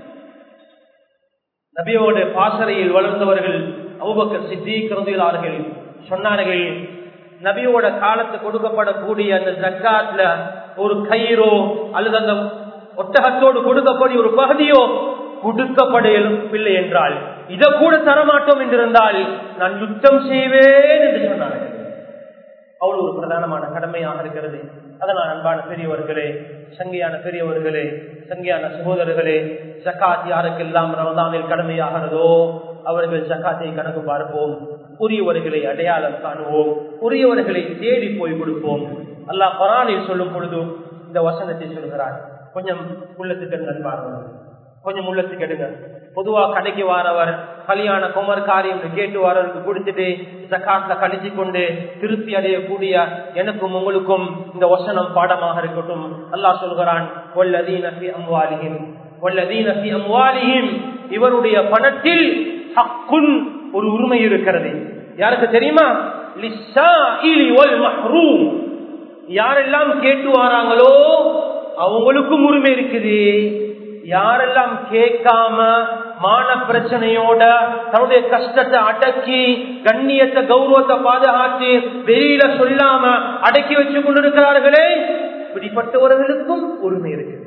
நபியோட பாசறையில் வளர்ந்தவர்கள் அவுபக்கர் சித்திக்கிறார்கள் சொன்னார்கள் நபியோட காலத்து கொடுக்கப்படக்கூடிய அந்த ஜக்காத்ல ஒரு கயிறோ அல்லது அந்த ஒட்டகத்தோடு கொடுக்கக்கூடிய ஒரு பகுதியோ கொடுக்கப்படவில்லை என்றால் இதை கூட தரமாட்டோம் என்றிருந்தால் நான் யுத்தம் செய்வேன் என்று சொன்னார்கள் அவ்வளவு ஒரு பிரதானமான கடமையாக இருக்கிறது அதனால் அன்பான பெரியவர்களே சங்கையான பெரியவர்களே சங்கையான சகோதரர்களே ஜக்காத் யாருக்கெல்லாம் ரமதானில் கடமையாகிறதோ அவர்கள் ஜக்காத்தை கணக்கு பார்ப்போம் உரியவர்களை அடையாளம் காணுவோம் உரியவர்களை தேடி போய் கொடுப்போம் அல்லாஹ் பரானில் சொல்லும் பொழுது இந்த வசனத்தை சொல்கிறார் கொஞ்சம் உள்ளத்துக்கு நண்பார்கள் கொஞ்சம் உள்ளத்துக்கு எடுங்க பொதுவா கடைக்கு வாரவர் கல்யாண குமர் காரியம் கேட்டு வரவருக்கு கொடுத்துட்டு ஜக்காத்த கழிச்சு கொண்டு திருப்தி அடையக்கூடிய எனக்கும் உங்களுக்கும் இந்த வசனம் பாடமாக இருக்கட்டும் அல்லாஹ் சொல்கிறான் அம்வாலிஹிம் அம்வாலிஹிம் இவருடைய பணத்தில் ஹக்குன் ஒரு உரிமை இருக்கிறது யாருக்கு தெரியுமா யாரெல்லாம் கேட்டு வராங்களோ அவங்களுக்கும் உரிமை இருக்குது யாரெல்லாம் கேட்காம மான பிரச்சனையோட தன்னுடைய கஷ்டத்தை அடக்கி கண்ணியத்தை கௌரவத்தை பாதுகாத்து வெளியில சொல்லாம அடக்கி வச்சு கொண்டிருக்கிறார்களே இப்படிப்பட்டவர்களுக்கும் உரிமை இருக்குது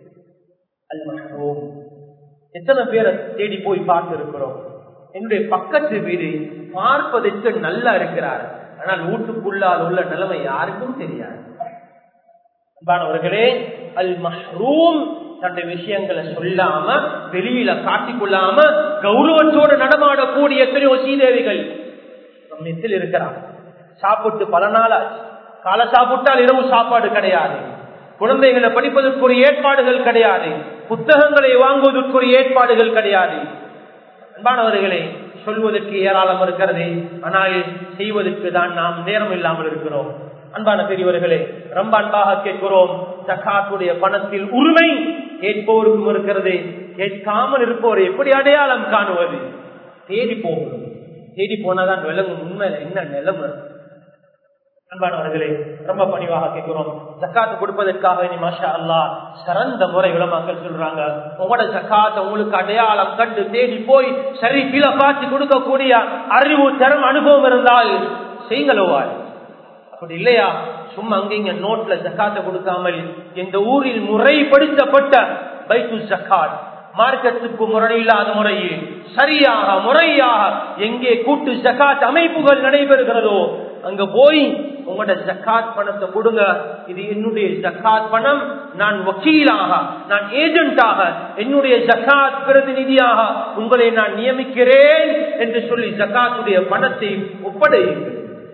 எத்தனை பேரை தேடி போய் பார்த்து இருக்கிறோம் என்னுடைய பக்கத்து வீடு பார்ப்பதற்கு நல்லா இருக்கிறார் ஆனால் வீட்டுக்குள்ளால் உள்ள நிலைமை யாருக்கும் தெரியாது அன்பானவர்களே அல் மஹ்ரூம் தன்னுடைய விஷயங்களை சொல்லாம வெளியில காட்டிக்கொள்ளாம கௌரவத்தோடு நடமாடக்கூடிய எத்தனையோ சீதேவிகள் நம்மத்தில் இருக்கிறார் சாப்பிட்டு பல நாளாச்சு காலை சாப்பிட்டால் இரவு சாப்பாடு கிடையாது குழந்தைகளை படிப்பதற்குரிய ஏற்பாடுகள் கிடையாது புத்தகங்களை வாங்குவதற்குரிய ஏற்பாடுகள் கிடையாது அன்பானவர்களே சொல்வதற்கு ஏராளம் இருக்கிறது ஆனால் செய்வதற்கு தான் நாம் நேரம் இல்லாமல் இருக்கிறோம் அன்பான பெரியவர்களே ரொம்ப அன்பாக கேட்கிறோம் ஜக்காத்துடைய பணத்தில் உரிமை கேட்போருக்கும் இருக்கிறது கேட்காமல் இருப்போரை எப்படி அடையாளம் காணுவது தேடி போகணும் தேடி போனாதான் விளங்கும் உண்மை என்ன நிலைமை அன்பானவர்களே ரொம்ப பணிவாக கேட்கிறோம் ஜக்காத்து கொடுப்பதற்காக இனி மாஷா அல்லா சிறந்த முறை விளமாக்கள் சொல்றாங்க உங்களோட ஜக்காத்த உங்களுக்கு அடையாளம் கண்டு தேடி போய் சரி கீழே பார்த்து கொடுக்கக்கூடிய அறிவு தரம் அனுபவம் இருந்தால் செய்யுங்களோவாள் அப்படி இல்லையா சும்மா அங்க இங்க நோட்ல ஜக்காத்த கொடுக்காமல் இந்த ஊரில் முறைப்படுத்தப்பட்ட பைத்து ஜக்காத் மார்க்கத்துக்கு முறையில்லாத முறையில் சரியாக முறையாக எங்கே கூட்டு ஜக்காத் அமைப்புகள் நடைபெறுகிறதோ அங்க போய் உங்களோட ஜக்காத் பணத்தை கொடுங்க இது என்னுடைய ஜக்காத் பணம் நான் வக்கீலாக நான் ஏஜென்டாக என்னுடைய ஜக்காத் பிரதிநிதியாக உங்களை நான் நியமிக்கிறேன் என்று சொல்லி ஜக்காத்துடைய பணத்தை ஒப்படையுங்கள்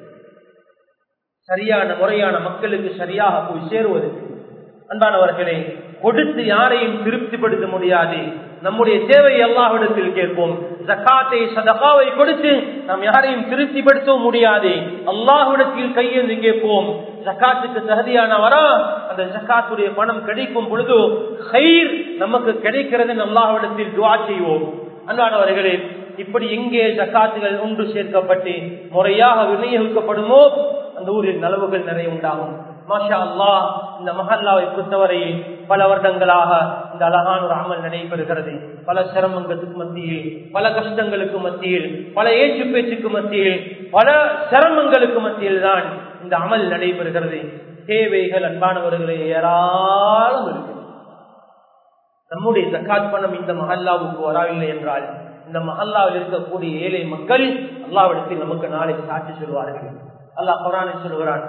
சரியான முறையான மக்களுக்கு சரியாக போய் சேருவதற்கு அன்பானவர்களே கொடுத்து யாரையும் திருப்திப்படுத்த முடியாது நம்முடைய தேவை அல்லாஹிடத்தில் கேட்போம் ஜக்காத்தை சதகாவை கொடுத்து நாம் யாரையும் திருப்திப்படுத்த முடியாது அல்லாஹிடத்தில் கையெழுந்து கேட்போம் ஜக்காத்துக்கு தகுதியானவரா அந்த ஜக்காத்துடைய பணம் கிடைக்கும் பொழுது ஹைர் நமக்கு கிடைக்கிறது அல்லாஹிடத்தில் துவா செய்வோம் அன்பானவர்களே இப்படி எங்கே ஜக்காத்துகள் ஒன்று சேர்க்கப்பட்டு முறையாக விநியோகிக்கப்படுமோ அந்த ஊரில் நலவுகள் நிறைய உண்டாகும் மாஷா அல்லா இந்த மஹல்லாவை பொறுத்தவரையில் பல வருடங்களாக இந்த அழகான ஒரு அமல் நடைபெறுகிறது பல சிரமங்களுக்கு மத்தியில் பல கஷ்டங்களுக்கு மத்தியில் பல ஏச்சு பேச்சுக்கு மத்தியில் பல சிரமங்களுக்கு மத்தியில் தான் இந்த அமல் நடைபெறுகிறது தேவைகள் அன்பானவர்களே ஏராளம் இருக்கு நம்முடைய ஜக்காத் பணம் இந்த மஹல்லாவுக்கு வரவில்லை என்றால் இந்த மஹல்லாவில் இருக்கக்கூடிய ஏழை மக்கள் அல்லாவிடத்தில் நமக்கு நாளை சாட்சி சொல்வார்கள் அல்லாஹ் குரானை சொல்கிறான்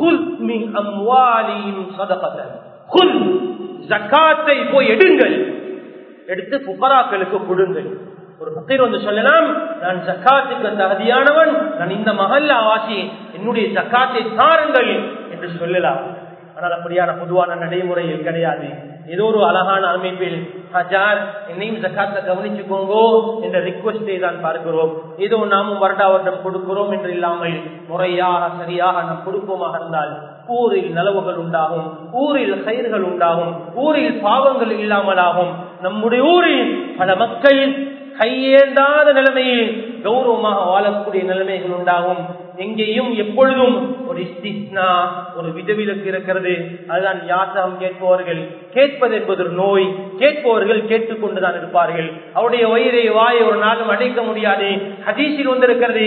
போய் எடுங்கள் எடுத்து புகராக்களுக்கு கொடுங்கள் ஒரு பக்கீர் வந்து சொல்லலாம் நான் ஜக்காத்துக்கு தகுதியானவன் நான் இந்த மகல்லா வாசி என்னுடைய ஜக்காத்தை தாருங்கள் என்று சொல்லலாம் ஆனால் அப்படியான பொதுவான நடைமுறையில் கிடையாது ஏதோ ஒரு அழகான அமைப்பில் ஹஜார் என்னையும் ஜக்காத்தை கவனிச்சுக்கோங்கோ என்ற ரிக்வஸ்டை தான் பார்க்கிறோம் ஏதோ நாமும் வருடா வருடம் கொடுக்கிறோம் என்று இல்லாமல் முறையாக சரியாக நாம் கொடுப்போமாக இருந்தால் ஊரில் நலவுகள் உண்டாகும் ஊரில் கயிர்கள் உண்டாகும் ஊரில் பாவங்கள் இல்லாமலாகும் நம்முடைய ஊரில் பல மக்கள் கையேந்தாத நிலைமையில் கௌரவமாக வாழக்கூடிய நிலைமைகள் உண்டாகும் எங்கேயும் எப்பொழுதும் ஒரு இஸ்திஸ்னா ஒரு விதவிலக்கு இருக்கிறது அதுதான் யாசகம் கேட்பவர்கள் கேட்பது என்பது ஒரு நோய் கேட்பவர்கள் கேட்டுக்கொண்டுதான் இருப்பார்கள் அவருடைய வயிறை வாயை ஒரு நாளும் அடைக்க முடியாது ஹதீஸில் வந்திருக்கிறது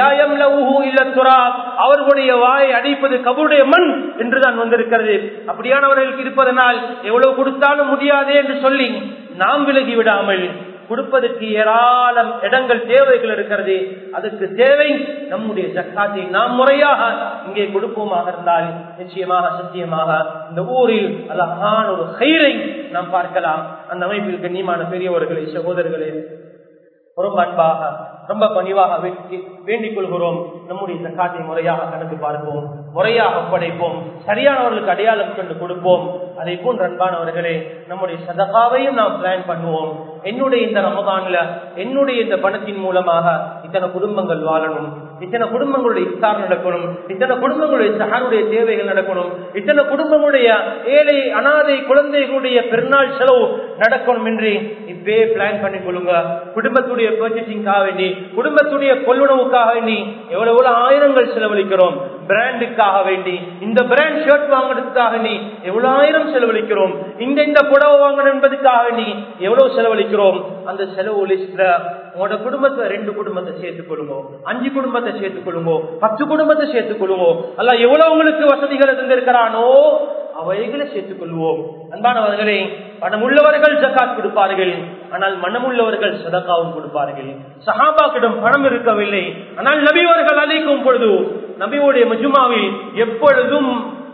அவர்களுடைய வாயை அடைப்பது கபருடைய மண் என்றுதான் வந்திருக்கிறது அப்படியானவர்களுக்கு இருப்பதனால் எவ்வளவு கொடுத்தாலும் முடியாது என்று சொல்லி நாம் விலகி விடாமல் கொடுப்பதற்கு ஏராளம் இடங்கள் தேவைகள் இருக்கிறது அதுக்கு தேவை நம்முடைய ஜக்காத்தை நாம் முறையாக இங்கே கொடுப்போமாக இருந்தால் நிச்சயமாக சத்தியமாக இந்த ஊரில் அழகான ஒரு கயிறை நாம் பார்க்கலாம் அந்த அமைப்பில் கண்ணியமான பெரியவர்களே சகோதரர்களே ரொம்ப அன்பாக ரொம்ப பணிவாக வேண்டிக் கொள்கிறோம் நம்முடைய ஜக்காத்தை முறையாக கணக்கு பார்ப்போம் முறையாக ஒப்படைப்போம் சரியானவர்களுக்கு அடையாளம் கண்டு கொடுப்போம் அதை போன்ற அன்பானவர்களே நம்முடைய சதகாவையும் நாம் பிளான் பண்ணுவோம் என்னுடைய இந்த ரமதான்ல என்னுடைய இந்த பணத்தின் மூலமாக இத்தனை குடும்பங்கள் வாழணும் இத்தனை குடும்பங்களுடைய இஃப்தார் நடக்கணும் இத்தனை குடும்பங்களுடைய சஹாருடைய தேவைகள் நடக்கணும் இத்தனை குடும்பங்களுடைய ஏழை அனாதை குழந்தைகளுடைய பெருநாள் செலவு நடக்கணும் என்று இப்பே பிளான் பண்ணி கொள்ளுங்க குடும்பத்துடைய பர்ச்சேசிங்காக வேண்டி குடும்பத்துடைய கொள்ளுணவுக்காக வேண்டி எவ்வளவு எவ்வளவு ஆயிரங்கள் செலவழிக்கிறோம் பிராண்டுக்காக வேண்டி இந்த பிராண்ட் ஷர்ட் வாங்குறதுக்காக வேண்டி எவ்வளவு ஆயிரம் செலவழிக்கிறோம் இந்த இந்த புடவை வாங்கணும் என்பதுக்காக வேண்டி எவ்வளவு செலவழிக்கிறோம் அந்த செலவு லிஸ்ட்ல உங்களோட குடும்பத்தை ரெண்டு குடும்பத்தை சேர்த்துக் கொள்ளுங்க அஞ்சு குடும்பத்தை சேர்த்துக் கொள்ளுங்க பத்து குடும்பத்தை சேர்த்துக் கொள்ளுங்க அல்ல எவ்வளவு உங்களுக்கு வசதிகளை தந்திருக்கிறானோ அவைகளை சேர்த்துக் கொள்வோம் அன்பானவர்களே பணம் உள்ளவர்கள் ஜக்காத் கொடுப்பார்கள் ஆனால் மனமுள்ளவர்கள் சதக்காவும் கொடுப்பார்கள் சஹாபாக்கிடம் பணம் இருக்கவில்லை ஆனால் நபிவர்கள் அழைக்கும் பொழுது நபியுடைய மஜுமாவில் எப்பொழுதும்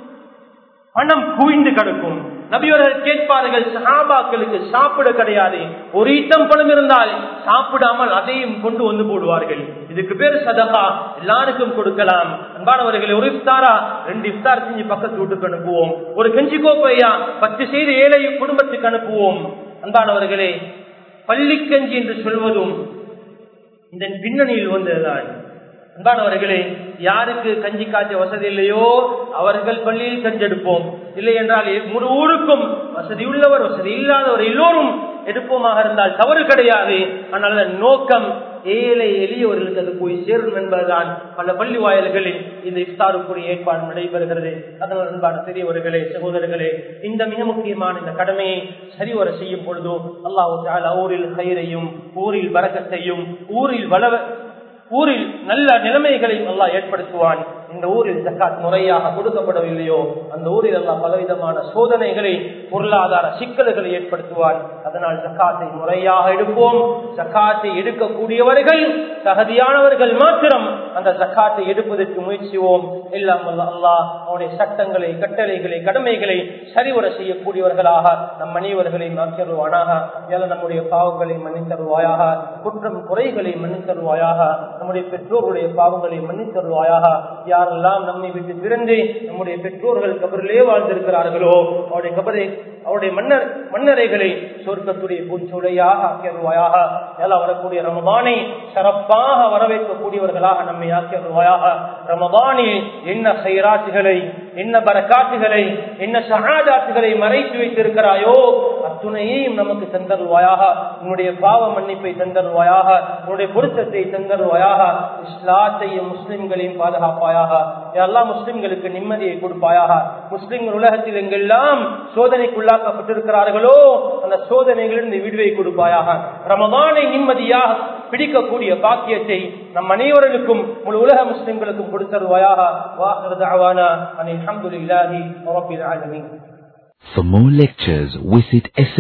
பணம் குவிந்து கிடக்கும் நபியவர்கள் கேட்பார்கள் சஹாபாக்களுக்கு சாப்பிட கிடையாது ஒரு ஈட்டம் பணம் இருந்தால் சாப்பிடாமல் அதையும் கொண்டு வந்து போடுவார்கள் இதுக்கு பேர் சதகா எல்லாருக்கும் கொடுக்கலாம் அன்பானவர்களை ஒரு இஃப்தாரா ரெண்டு இஃப்தார் செஞ்சு பக்கத்து வீட்டுக்கு அனுப்புவோம் ஒரு கஞ்சி கோப்பையா பத்து செய்து ஏழை குடும்பத்துக்கு அனுப்புவோம் அன்பானவர்களே பள்ளிக்கஞ்சி என்று சொல்வதும் இந்த பின்னணியில் வந்ததுதான் அன்பானவர்களே யாருக்கு கஞ்சி காய்ச்ச வசதி இல்லையோ அவர்கள் பள்ளியில் கஞ்செடுப்போம் இல்லை என்றால் முழு ஊருக்கும் வசதி உள்ளவர் வசதி இல்லாதவர் எல்லோரும் எடுப்போமாக இருந்தால் தவறு கிடையாது ஆனால் அதன் நோக்கம் ஏழை எளியவர்களுக்கு அது போய் சேரும் என்பதுதான் பல பள்ளி வாயில்களில் இந்த இஃப்தாருக்குரிய ஏற்பாடு நடைபெறுகிறது அதனால் அன்பான பெரியவர்களே சகோதரர்களே இந்த மிக முக்கியமான இந்த கடமையை சரிவர செய்யும் பொழுதோ அல்லாஹு ஊரில் கயிறையும் ஊரில் வரக்கத்தையும் ஊரில் வள ஊரில் நல்ல நிலைமைகளையும் அல்லாஹ் ஏற்படுத்துவான் இந்த ஊரில் ஜக்காத் முறையாக கொடுக்கப்படவில்லையோ அந்த ஊரில் எல்லாம் பலவிதமான சோதனைகளை பொருளாதார சிக்கல்களை ஏற்படுத்துவான் அதனால் ஜக்காத்தை முறையாக எடுப்போம் ஜக்காத்தை எடுக்கக்கூடியவர்கள் தகுதியானவர்கள் மாத்திரம் அந்த ஜக்காத்தை எடுப்பதற்கு முயற்சிவோம் எல்லாம் அல்லாஹ் அவனுடைய சட்டங்களை கட்டளைகளை கடமைகளை சரிவர செய்யக்கூடியவர்களாக நம் அனைவர்களையும் ஆக்கியருவானாக நம்முடைய பாவங்களை மன்னித்தருவாயாக குற்றம் குறைகளை மன்னித்தருவாயாக நம்முடைய பெற்றோருடைய பாவங்களை மன்னித்தருவாயாக யாரெல்லாம் நம்மை விட்டு பிறந்து நம்முடைய பெற்றோர்கள் கபரிலே வாழ்ந்திருக்கிறார்களோ அவருடைய கபரை அவருடைய மன்னர் மன்னரைகளை சொர்க்கத்துடைய பூச்சூடையாக ஆக்கியருவாயாக எல்லாம் வரக்கூடிய ரமதானை சிறப்பாக வரவேற்கக்கூடியவர்களாக நம்மை ஆக்கியருவாயாக ரமதானில் என்ன சைராட்சிகளை என்ன பரக்காட்டுகளை என்ன சகாதாட்டுகளை மறைத்து வைத்திருக்கிறாயோ அத்துணையையும் நமக்கு தந்தருவாயாக உன்னுடைய பாவ மன்னிப்பை தந்தருவாயாக உன்னுடைய பொருத்தத்தை தந்தருவாயாக இஸ்லாத்தையும் முஸ்லிம்களையும் பாதுகாப்பாயாக எல்லா முஸ்லிம்களுக்கு நிம்மதியை கொடுப்பாயாக முஸ்லிம்கள் உலகத்தில் எங்கெல்லாம் சோதனைக்குள்ளாக்கப்பட்டிருக்கிறார்களோ அந்த சோதனைகளிலிருந்து விடுவை கொடுப்பாயாக ரமதானை நிம்மதியாக பிடிக்கக்கூடிய பாக்கியத்தை நம் அனைவர்களுக்கும் முழு உலக முஸ்லிம்களுக்கும் கொடுத்தருவாயாக வாஹர் அனில் அஹமதுல்லாஹி ரபில் ஆலமீன் For more lectures, visit